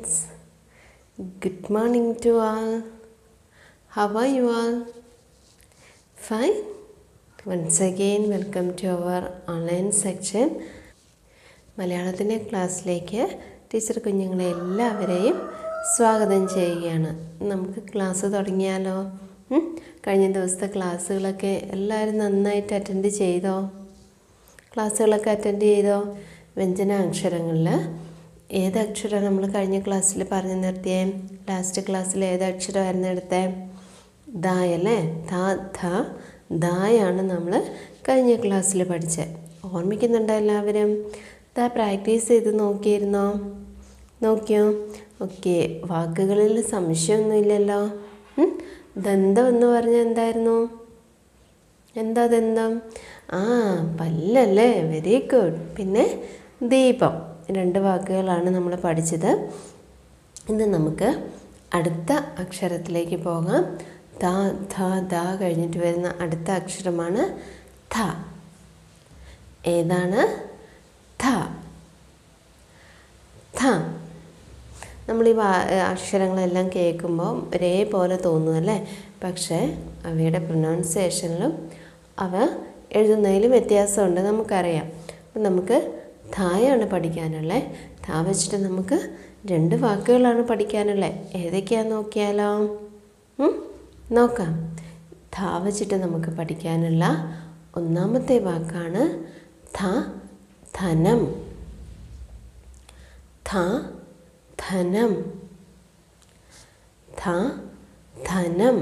students. Good morning to all. How are you all? Fine. Once again, welcome to our online section. മലയാളത്തിൻ്റെ ക്ലാസ്സിലേക്ക് teacher കുഞ്ഞുങ്ങളെ എല്ലാവരെയും സ്വാഗതം ചെയ്യുകയാണ് നമുക്ക് ക്ലാസ് തുടങ്ങിയാലോ ഉം? കഴിഞ്ഞ ദിവസത്തെ ക്ലാസ്സുകളൊക്കെ എല്ലാവരും നന്നായിട്ട് അറ്റൻഡ് ചെയ്തോ ക്ലാസ്സുകളൊക്കെ അറ്റൻഡ് ചെയ്തോ വ്യഞ്ജനാക്ഷരങ്ങളിൽ ഏത് അക്ഷരമാണ് നമ്മൾ കഴിഞ്ഞ ക്ലാസ്സിൽ പറഞ്ഞു നിർത്തിയേ ലാസ്റ്റ് ക്ലാസ്സിൽ ഏത് അക്ഷരമായിരുന്നു എടുത്തേ ദായല്ലേ ധ ധ ദായാണ് നമ്മൾ കഴിഞ്ഞ ക്ലാസ്സിൽ പഠിച്ചത് ഓർമ്മിക്കുന്നുണ്ടോ എല്ലാവരും ദാ പ്രാക്ടീസ് ചെയ്ത് നോക്കിയിരുന്നോ നോക്കിയോ ഓക്കെ വാക്കുകളിൽ സംശയമൊന്നുമില്ലല്ലോ ഉം? ദന്തം എന്ന് പറഞ്ഞാൽ എന്തായിരുന്നു എന്താ ദന്തം ആ പല്ലല്ലേ വെരി ഗുഡ് പിന്നെ ദീപം രണ്ട് വാക്കുകളാണ് നമ്മൾ പഠിച്ചത് ഇന്ന് നമുക്ക് അടുത്ത അക്ഷരത്തിലേക്ക് പോകാം ത ധ ദ കഴിഞ്ഞിട്ട് വരുന്ന അടുത്ത അക്ഷരമാണ് ഥ ഏതാണ് ഥ ഥ നമ്മൾ ഈ വാ അക്ഷരങ്ങളെല്ലാം കേൾക്കുമ്പോൾ ഒരേപോലെ തോന്നും അല്ലേ പക്ഷേ അവയുടെ പ്രൊനൗൺസിയേഷനിലും അവ എഴുതുന്നതിലും വ്യത്യാസമുണ്ട് നമുക്കറിയാം അപ്പം നമുക്ക് ധായാണ് പഠിക്കാനുള്ളത് ധാ വെച്ചിട്ട് നമുക്ക് രണ്ട് വാക്കുകളാണ് പഠിക്കാനുള്ളത് ഏതൊക്കെയാണെന്ന് നോക്കിയാലോ ഉം? നോക്കാം ധാ വെച്ചിട്ട് നമുക്ക് പഠിക്കാനുള്ള ഒന്നാമത്തെ വാക്കാണ് ധ ധനം ധ ധനം ധ ധനം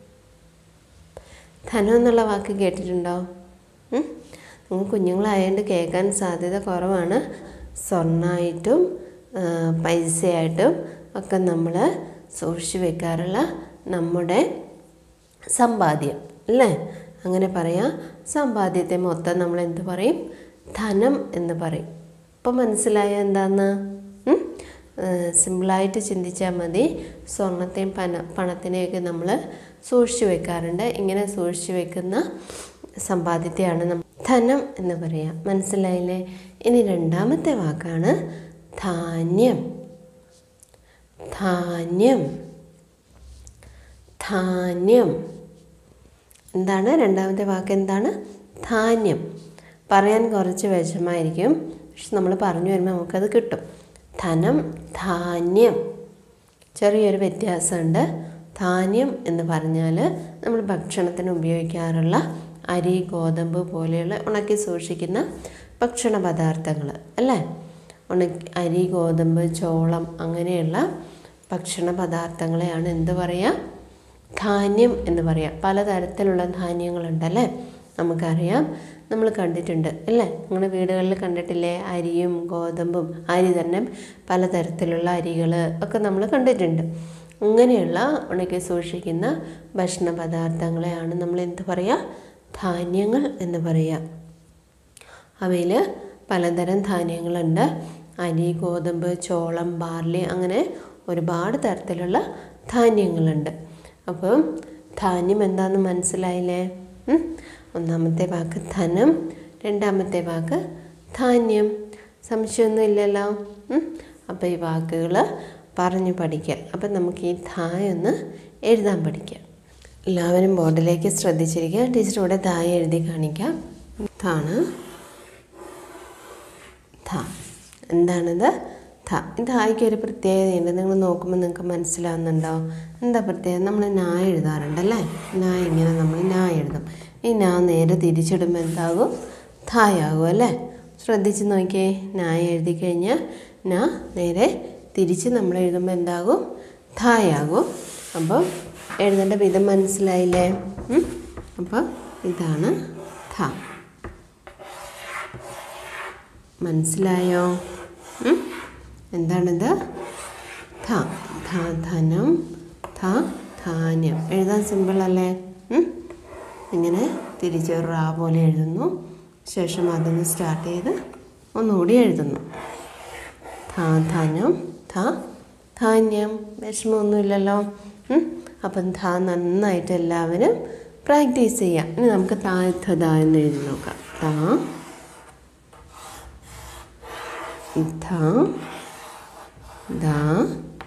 ധനം എന്നുള്ള വാക്ക് കേട്ടിട്ടുണ്ടോ ഉം? നിങ്ങൾ കുഞ്ഞുങ്ങളായതുകൊണ്ട് കേൾക്കാൻ സാധ്യത കുറവാണ് സ്വർണ്ണമായിട്ടും ആ, പൈസയായിട്ടും ഒക്കെ നമ്മൾ സൂക്ഷിച്ചു വെക്കാറുള്ള നമ്മുടെ സമ്പാദ്യം അല്ലേ അങ്ങനെ പറയാം സമ്പാദ്യത്തെ മൊത്തം നമ്മൾ എന്ത് പറയും ധനം എന്ന് പറയും ഇപ്പം മനസ്സിലായ എന്താന്ന് ഉം? ഏഹ് സിമ്പിളായിട്ട് ചിന്തിച്ചാൽ മതി സ്വർണത്തെയും പണ പണത്തിനെയൊക്കെ നമ്മൾ സൂക്ഷിച്ചു വെക്കാറുണ്ട് ഇങ്ങനെ സൂക്ഷിച്ചു വെക്കുന്ന സമ്പാദ്യത്തെയാണ് നമ്മൾ ധനം എന്ന് പറയാം മനസ്സിലായില്ലേ ഇനി രണ്ടാമത്തെ വാക്കാണ് ധാന്യം ധാന്യം ധാന്യം എന്താണ് രണ്ടാമത്തെ വാക്ക് എന്താണ് ധാന്യം പറയാൻ കുറച്ച് വിഷമായിരിക്കും പക്ഷെ നമ്മൾ പറഞ്ഞു വരുമ്പോൾ നമുക്കത് കിട്ടും ധനം ധാന്യം ചെറിയൊരു വ്യത്യാസമുണ്ട് ധാന്യം എന്ന് പറഞ്ഞാൽ നമ്മൾ ഭക്ഷണത്തിന് ഉപയോഗിക്കാറുള്ള അരി ഗോതമ്പ് പോലെയുള്ള ഉണക്കി സൂക്ഷിക്കുന്ന ഭക്ഷണ പദാർത്ഥങ്ങൾ അല്ലേ ഉണക്കി അരി ഗോതമ്പ് ചോളം അങ്ങനെയുള്ള ഭക്ഷണ പദാർത്ഥങ്ങളെയാണ് എന്ത് പറയുക ധാന്യം എന്ന് പറയാം പലതരത്തിലുള്ള ധാന്യങ്ങളുണ്ടല്ലേ നമുക്കറിയാം നമ്മൾ കണ്ടിട്ടുണ്ട് അല്ലേ നിങ്ങളുടെ വീടുകളിൽ കണ്ടിട്ടില്ലേ അരിയും ഗോതമ്പും അരി തന്നെ പലതരത്തിലുള്ള അരികൾ ഒക്കെ നമ്മൾ കണ്ടിട്ടുണ്ട് അങ്ങനെയുള്ള ഉണക്കി സൂക്ഷിക്കുന്ന ഭക്ഷണ പദാർത്ഥങ്ങളെയാണ് നമ്മൾ എന്ത് പറയുക ധാന്യങ്ങൾ എന്ന് പറയുക അവയിൽ പലതരം ധാന്യങ്ങളുണ്ട് അരി ഗോതമ്പ് ചോളം ബാർലി അങ്ങനെ ഒരുപാട് തരത്തിലുള്ള ധാന്യങ്ങളുണ്ട് അപ്പം ധാന്യം എന്താണെന്ന് മനസ്സിലായില്ലേ ഉം? ഒന്നാമത്തെ വാക്ക് ധനം രണ്ടാമത്തെ വാക്ക് ധാന്യം സംശയമൊന്നും ഇല്ലല്ലോ ഉം? അപ്പോൾ ഈ വാക്കുകൾ പറഞ്ഞു പഠിക്കുക അപ്പം നമുക്ക് ഈ ധായ ഒന്ന് എഴുതാൻ പഠിക്കാം എല്ലാവരും ബോർഡിലേക്ക് ശ്രദ്ധിച്ചിരിക്കുക ടീച്ചർ ഇവിടെ ധായ എഴുതി കാണിക്കാം ഇതാണ് ധ എന്താണിത് ധ ഈ ധായ്ക്ക് ഒരു പ്രത്യേകതയുണ്ട് നിങ്ങൾ നോക്കുമ്പോൾ നിങ്ങൾക്ക് മനസ്സിലാവുന്നുണ്ടോ എന്താ പ്രത്യേകത നമ്മൾ നാ എഴുതാറുണ്ടല്ലേ നാ ഇങ്ങനെ നമ്മൾ നാ എഴുതും ഈ നാ നേരെ തിരിച്ചിടുമ്പോൾ എന്താകും ധായാകും അല്ലേ ശ്രദ്ധിച്ച് നോക്കിയേ നാ എഴുതി കഴിഞ്ഞാൽ നാ നേരെ തിരിച്ച് നമ്മൾ എഴുതുമ്പോൾ എന്താകും ധായാകും അപ്പോൾ എഴുതേണ്ട വിധം മനസ്സിലായില്ലേ ഉം? അപ്പോൾ ഇതാണ് ധ മനസ്സിലായോ ഉം? എന്താണിത് ധ ധ ധനം ധ ധാന്യം എഴുതാൻ സിമ്പിൾ അല്ലേ ഉം? ഇങ്ങനെ തിരിച്ച് ഒരു റാ പോലെ എഴുതുന്നു ശേഷം അതൊന്ന് സ്റ്റാർട്ട് ചെയ്ത് ഒന്നുകൂടി എഴുതുന്നു ധ ധനം ധ ധാന്യം വിഷമമൊന്നുമില്ലല്ലോ ഉം? അപ്പം ധ നന്നായിട്ട് എല്ലാവരും പ്രാക്ടീസ് ചെയ്യാം ഇനി നമുക്ക് താ ധ ദ എന്ന് എഴുതി നോക്കാം താ ധ ദ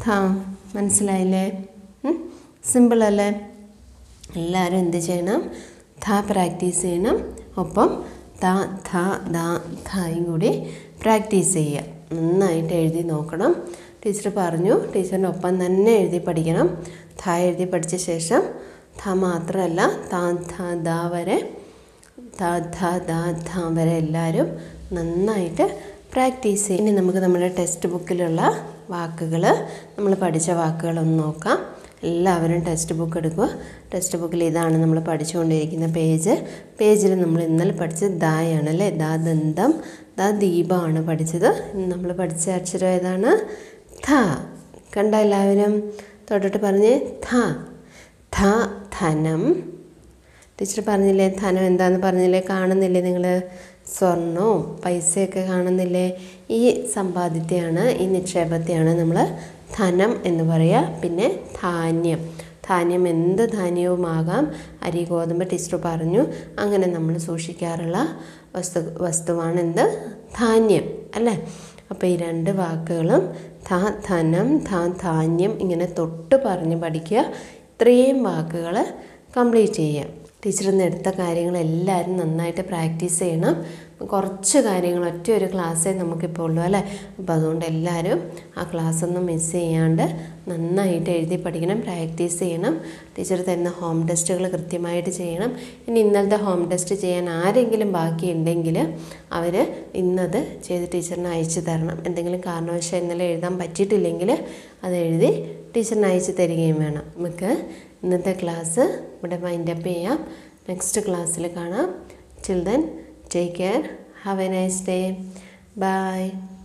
ഥ മനസ്സിലായില്ലേ സിമ്പിൾ അല്ലേ എല്ലാവരും എന്ത് ചെയ്യണം ഥ പ്രാക്ടീസ് ചെയ്യണം ഒപ്പം ത ഥ ദ ഥയും കൂടി പ്രാക്ടീസ് ചെയ്യുക നന്നായിട്ട് എഴുതി നോക്കണം ടീച്ചർ പറഞ്ഞു ടീച്ചറിൻ്റെ ഒപ്പം തന്നെ എഴുതി പഠിക്കണം ഥ എഴുതി പഠിച്ച ശേഷം ഥ മാത്രമല്ല ത ഥ ദ വരെ ത ഥ ദ ഥ വരെ എല്ലാവരും നന്നായിട്ട് പ്രാക്ടീസ് ചെയ്യും ഇനി നമുക്ക് നമ്മുടെ ടെക്സ്റ്റ് ബുക്കിലുള്ള വാക്കുകൾ നമ്മൾ പഠിച്ച വാക്കുകളൊന്ന് നോക്കാം എല്ലാവരും ടെക്സ്റ്റ് ബുക്ക് എടുക്കുക ടെക്സ്റ്റ് ബുക്കിൽ ഇതാണ് നമ്മൾ പഠിച്ചുകൊണ്ടിരിക്കുന്ന പേജ് പേജിൽ നമ്മൾ ഇന്നലെ പഠിച്ചത് ദായാണ് അല്ലേ ദാ ദന്തം ദാ ദീപമാണ് പഠിച്ചത് ഇന്ന് നമ്മൾ പഠിച്ച അക്ഷരം ഏതാണ് ഥ കണ്ട എല്ലാവരും തൊട്ടിട്ട് പറഞ്ഞേ ഥ ഥ ധനം ടീച്ചർ പറഞ്ഞില്ലേ ധനം എന്താന്ന് പറഞ്ഞില്ലേ കാണുന്നില്ലേ നിങ്ങൾ സ്വർണവും പൈസയൊക്കെ കാണുന്നില്ലേ ഈ സമ്പാദ്യത്തെയാണ് ഈ നിക്ഷേപത്തെയാണ് നമ്മൾ ധനം എന്ന് പറയുക പിന്നെ ധാന്യം ധാന്യം എന്ത് ധാന്യവുമാകാം അരി ഗോതമ്പ് ടീച്ചർ പറഞ്ഞു അങ്ങനെ നമ്മൾ സൂക്ഷിക്കാറുള്ള വസ്തു വസ്തുവാണ് എന്ത് ധാന്യം അല്ലേ അപ്പോൾ ഈ രണ്ട് വാക്കുകളും ധ ധനം ധ ധാന്യം ഇങ്ങനെ തൊട്ട് പറഞ്ഞ് പഠിക്കുക ഇത്രയും വാക്കുകൾ കംപ്ലീറ്റ് ചെയ്യുക ടീച്ചറിൽ നിന്ന് എടുത്ത കാര്യങ്ങൾ എല്ലാവരും നന്നായിട്ട് പ്രാക്ടീസ് ചെയ്യണം കുറച്ച് കാര്യങ്ങൾ ഒറ്റ ഒരു ക്ലാസ്സേ നമുക്കിപ്പോൾ ഉള്ളൂ അല്ലേ അപ്പോൾ അതുകൊണ്ട് എല്ലാവരും ആ ക്ലാസ് ഒന്നും മിസ് ചെയ്യാണ്ട് നന്നായിട്ട് എഴുതി പഠിക്കണം പ്രാക്ടീസ് ചെയ്യണം ടീച്ചർ തരുന്ന ഹോം ടെസ്റ്റുകൾ കൃത്യമായിട്ട് ചെയ്യണം ഇനി ഇന്നലത്തെ ഹോം ടെസ്റ്റ് ചെയ്യാൻ ആരെങ്കിലും ബാക്കിയുണ്ടെങ്കിൽ അവർ ഇന്നത് ചെയ്ത് ടീച്ചറിന് അയച്ചു തരണം എന്തെങ്കിലും കാരണവശാൽ ഇന്നലെ എഴുതാൻ പറ്റിയിട്ടില്ലെങ്കിൽ അത് എഴുതി ടീച്ചറിന് അയച്ചു തരികയും വേണം നമുക്ക് ഇന്നത്തെ ക്ലാസ് ഇവിടെ മൈൻഡ് അപ്പ് ചെയ്യാം നെക്സ്റ്റ് ക്ലാസ്സിൽ കാണാം chill then take care have a nice day by